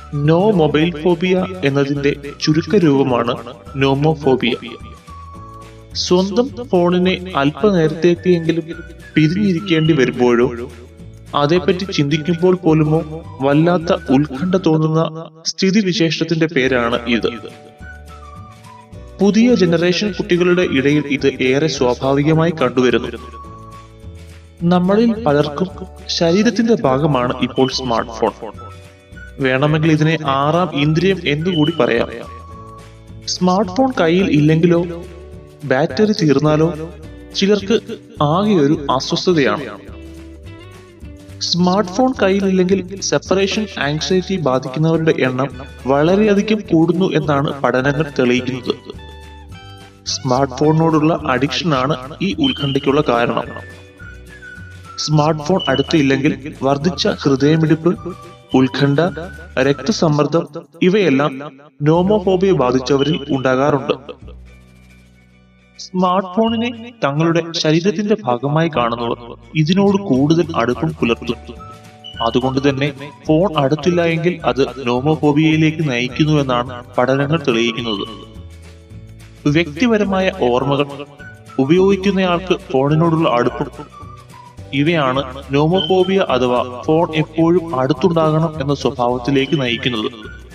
no mobile phobia എന്നതിന്റെ ചുരുക്കരൂപമാണ് nomophobia സ്വന്തം ഫോണിനെ അല്പനേരത്തേക്കെങ്കിലും പിരിഞ്ഞിരിക്കേണ്ടി വരുമ്പോഴോ അതേപ്പറ്റി ചിന്തിക്കുമ്പോൾ പോലുമോ വല്ലാത്ത ഉത്കണ്ഠ തോന്നുന്ന സ്ഥിതിവിശേഷത്തിന്റെ പേരാണ് ഇത് പുതിയ ജനറേഷൻ കുട്ടികളുടെ ഇടയിൽ ഇത് ഏറെ സ്വാഭാവികമായി കണ്ടുവരുന്നു നമ്മളിൽ പലർക്കും ശരീരത്തിന്റെ ഭാഗമാണ് ഇപ്പോൾ സ്മാർട്ട് ഫോൺ വേണമെങ്കിൽ ഇതിനെ ആറാം ഇന്ദ്രിയം എന്നുകൂടി പറയാം സ്മാർട്ട് ഫോൺ കയ്യിൽ ഇല്ലെങ്കിലോ ബാറ്ററി തീർന്നാലോ ചിലർക്ക് ആകെ ഒരു അസ്വസ്ഥതയാണ് സ്മാർട്ട് ഫോൺ കയ്യിലില്ലെങ്കിൽ സെപ്പറേഷൻ ആങ്സൈറ്റി ബാധിക്കുന്നവരുടെ എണ്ണം വളരെയധികം കൂടുന്നു എന്നാണ് പഠനങ്ങൾ തെളിയിക്കുന്നത് സ്മാർട്ട് ഫോണിനോടുള്ള അഡിക്ഷനാണ് ഈ ഉത്കണ്ഠയ്ക്കുള്ള കാരണം സ്മാർട്ട് ഫോൺ അടുത്തില്ലെങ്കിൽ വർദ്ധിച്ച ഹൃദയമിടിപ്പ് ഉത്കണ്ഠ രക്തസമ്മർദ്ദം ഇവയെല്ലാം നോമോഫോബിയ ബാധിച്ചവരിൽ ഉണ്ടാകാറുണ്ട് സ്മാർട്ട് ഫോണിനെ തങ്ങളുടെ ശരീരത്തിന്റെ ഭാഗമായി കാണുന്നവർ ഇതിനോട് കൂടുതൽ അടുപ്പം പുലർത്തും അതുകൊണ്ട് തന്നെ ഫോൺ അടുത്തില്ല എങ്കിൽ അത് നോമോഫോബിയയിലേക്ക് നയിക്കുന്നുവെന്നാണ് പഠനങ്ങൾ തെളിയിക്കുന്നത് വ്യക്തിപരമായ ഓർമ്മകൾ ഉപയോഗിക്കുന്നയാൾക്ക് ഫോണിനോടുള്ള അടുപ്പം ഇവയാണ് നോമോഫോബിയ അഥവാ ഫോൺ എപ്പോഴും അടുത്തുണ്ടാകണം എന്ന സ്വഭാവത്തിലേക്ക് നയിക്കുന്നത്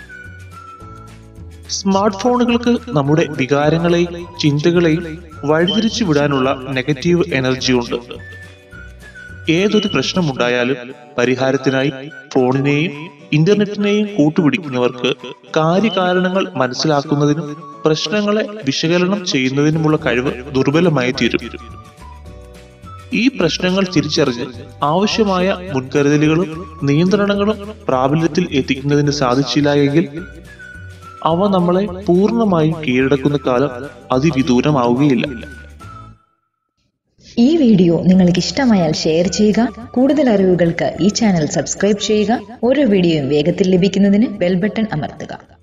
സ്മാർട്ട് ഫോണുകൾക്ക് നമ്മുടെ വികാരങ്ങളെയും ചിന്തകളെയും വഴിതിരിച്ചു വിടാനുള്ള നെഗറ്റീവ് എനർജി ഉണ്ട് ഏതൊരു പ്രശ്നമുണ്ടായാലും പരിഹാരത്തിനായി ഫോണിനെയും ഇന്റർനെറ്റിനെയും കൂട്ടുപിടിക്കുന്നവർക്ക് കാര്യകാരണങ്ങൾ മനസ്സിലാക്കുന്നതിനും പ്രശ്നങ്ങളെ വിശകലനം ചെയ്യുന്നതിനുമുള്ള കഴിവ് ദുർബലമായി തീരും ഈ പ്രശ്നങ്ങൾ തിരിച്ചറിഞ്ഞ് ആവശ്യമായ മുൻകരുതലുകളും നിയന്ത്രണങ്ങളും പ്രാബല്യത്തിൽ എത്തിക്കുന്നതിന് സാധിച്ചില്ല എങ്കിൽ അവ നമ്മളെ പൂർണ്ണമായും കീഴടക്കുന്ന കാലം അതിവിദൂരമാവുകയില്ല ഈ വീഡിയോ നിങ്ങൾക്ക് ഇഷ്ടമായാൽ ഷെയർ ചെയ്യുക കൂടുതൽ അറിവുകൾക്ക് ഈ ചാനൽ സബ്സ്ക്രൈബ് ചെയ്യുക ഓരോ വീഡിയോയും വേഗത്തിൽ ലഭിക്കുന്നതിന് ബെൽ ബട്ടൺ അമർത്തുക